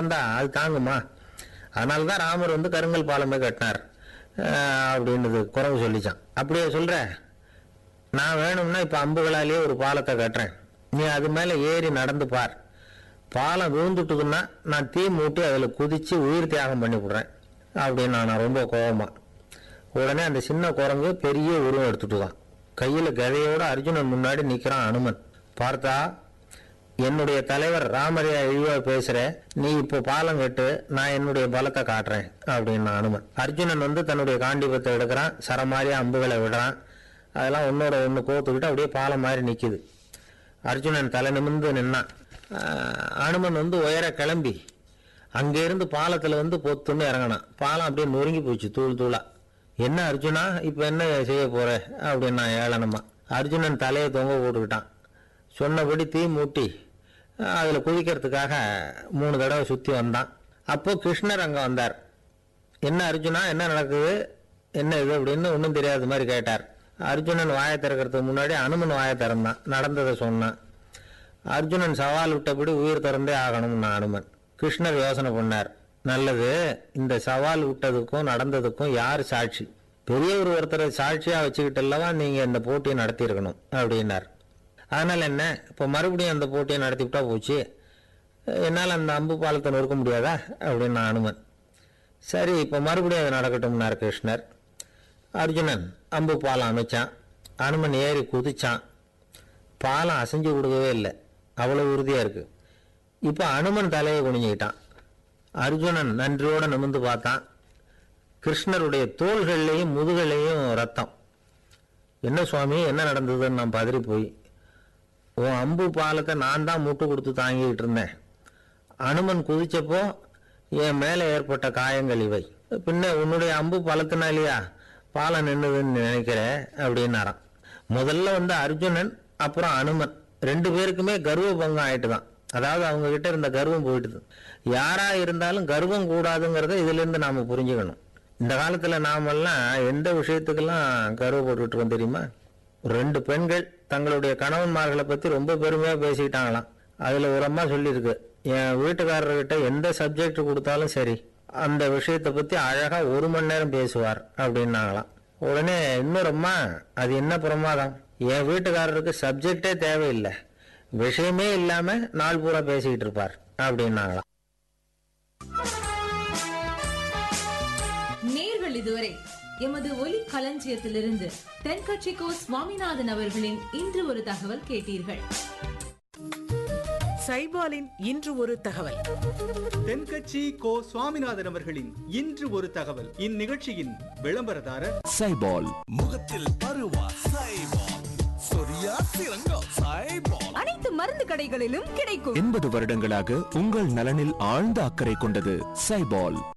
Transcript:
இருந்தா அது தாங்குமா அதனால தான் ராமர் வந்து கருங்கல் பாலமே கட்டினார் அஹ் அப்படின்னுது குறவு சொல்லிச்சான் அப்படியே சொல்ற நான் வேணும்னா இப்போ அம்புகளாலேயே ஒரு பாலத்தை கட்டுறேன் நீ அது மேலே ஏறி நடந்து பார் பாலம் விழுந்துட்டுதுன்னா நான் தீ மூட்டி அதில் குதித்து உயிர் தியாகம் பண்ணி விடுறேன் அப்படின்னு நான் ரொம்ப கோபமா உடனே அந்த சின்ன குரங்கு பெரிய உருவம் எடுத்துட்டு தான் கையில் கதையோட அர்ஜுனன் முன்னாடி நிற்கிறான் அனுமன் பார்த்தா என்னுடைய தலைவர் ராமரையா இழிவா பேசுற நீ இப்போ பாலம் கட்டு நான் என்னுடைய பலத்தை காட்டுறேன் அப்படின்னு அனுமன் அர்ஜுனன் வந்து தன்னுடைய காண்டிபத்தை எடுக்கிறான் சரமாரியா அம்புகளை விடுறான் அதெல்லாம் ஒன்னோட ஒன்று கோத்துக்கிட்டு அப்படியே பாலம் மாதிரி நிற்கிது அர்ஜுனன் தலை நிமிர்ந்து நின்னான் ஆஹ் அனுமன் வந்து உயர கிளம்பி அங்கேருந்து பாலத்தில் வந்து பொத்துன்னு இறங்கினான் பாலம் அப்படியே நொறுங்கி போச்சு தூள் தூளா என்ன அர்ஜுனா இப்போ என்ன செய்ய போற அப்படின்னா ஏளனமா அர்ஜுனன் தலையை தொங்க போட்டுக்கிட்டான் சொன்னபடி தீ மூட்டி அதில் குதிக்கிறதுக்காக மூணு தடவை சுற்றி வந்தான் அப்போ கிருஷ்ணர் அங்கே வந்தார் என்ன அர்ஜுனா என்ன நடக்குது என்ன இது அப்படின்னு ஒன்றும் தெரியாத மாதிரி கேட்டார் அர்ஜுனன் வாயை திறக்கிறதுக்கு முன்னாடி அனுமன் வாயை திறந்தான் நடந்ததை சொன்னான் அர்ஜுனன் சவால் விட்டபடி உயிர் திறந்தே ஆகணும்னா அனுமன் கிருஷ்ணர் யோசனை பண்ணார் நல்லது இந்த சவால் விட்டதுக்கும் நடந்ததுக்கும் யார் சாட்சி பெரியவர் ஒருத்தரை சாட்சியா வச்சுக்கிட்டு அல்லவா நீங்க இந்த போட்டியை நடத்தியிருக்கணும் அப்படின்னார் அதனால என்ன இப்போ மறுபடியும் அந்த போட்டியை நடத்தி விட்டா போச்சு என்னால் அந்த அம்பு பாலத்தை நொறுக்க முடியாதா அப்படின்னு அனுமன் சரி இப்போ மறுபடியும் அது நடக்கட்டும்னார் கிருஷ்ணர் அர்ஜுனன் அம்பு பாலம் அமைச்சான் அனுமன் ஏறி குதிச்சான் பாலம் அசைஞ்சு கொடுக்கவே இல்லை அவ்வளோ உறுதியாக இருக்கு இப்போ அனுமன் தலையை குனிஞ்சுக்கிட்டான் அர்ஜுனன் நன்றியோடு நிமிர்ந்து பார்த்தான் கிருஷ்ணருடைய தோள்கள்லையும் முதுகலையும் ரத்தம் என்ன சுவாமி என்ன நடந்ததுன்னு நான் பதறி போய் உன் அம்பு பாலத்தை நான் தான் முட்டு கொடுத்து தாங்கிட்டு இருந்தேன் அனுமன் குதிச்சப்போ என் மேலே ஏற்பட்ட காயங்கள் இவை பின்ன உன்னுடைய அம்பு பலத்தினாலேயா பாலம் நின்னுதுன்னு நினைக்கிறேன் அப்படின்னாராம் முதல்ல வந்து அர்ஜுனன் அப்புறம் அனுமன் ரெண்டு பேருக்குமே கர்வ பங்கம் ஆயிட்டு தான் அதாவது அவங்க கிட்ட இருந்த கர்வம் போயிட்டுது யாரா இருந்தாலும் கர்வம் கூடாதுங்கிறத இதுல இருந்து நாம புரிஞ்சுக்கணும் இந்த காலத்துல நாமெல்லாம் எந்த விஷயத்துக்கெல்லாம் கர்வப்பட்டுட்டு இருக்கோம் தெரியுமா ரெண்டு பெண்கள் தங்களுடைய கணவன்மார்களை பத்தி ரொம்ப பெருமையா பேசிக்கிட்டாங்களாம் அதுல ஒரு அம்மா சொல்லியிருக்கு என் வீட்டுக்காரர்கிட்ட எந்த சப்ஜெக்ட் கொடுத்தாலும் சரி அந்த விஷயத்தை பத்தி அழகா ஒரு மணி நேரம் பேசுவார் அப்படின்னாங்களாம் உடனே இன்னொரு அம்மா அது என்ன பிரமாதம் என் வீட்டுக்காரருக்கு சப்ஜெக்டே தேவையில்லை விஷயமே இல்லாம நாள் பூரா பேசிக்கிட்டு இருப்பார் அப்படின்னாங்களாம் நேர்கள் இதுவரை எமது ஒலி களஞ்சியத்திலிருந்து தென்கட்சிக்கோ சுவாமிநாதன் அவர்களின் இன்று ஒரு தகவல் கேட்டீர்கள் சைபாலின் இன்று ஒரு தகவல் தென்கட்சி கோ சுவாமிநாதன் அவர்களின் இன்று ஒரு தகவல் இந்நிகழ்ச்சியின் விளம்பரதாரர் சைபால் முகத்தில் பருவா சைபால் சொரியா சிறங்கோ சைபால் அனைத்து மருந்து கடைகளிலும் கிடைக்கும் எண்பது வருடங்களாக உங்கள் நலனில் ஆழ்ந்த அக்கறை கொண்டது சைபால்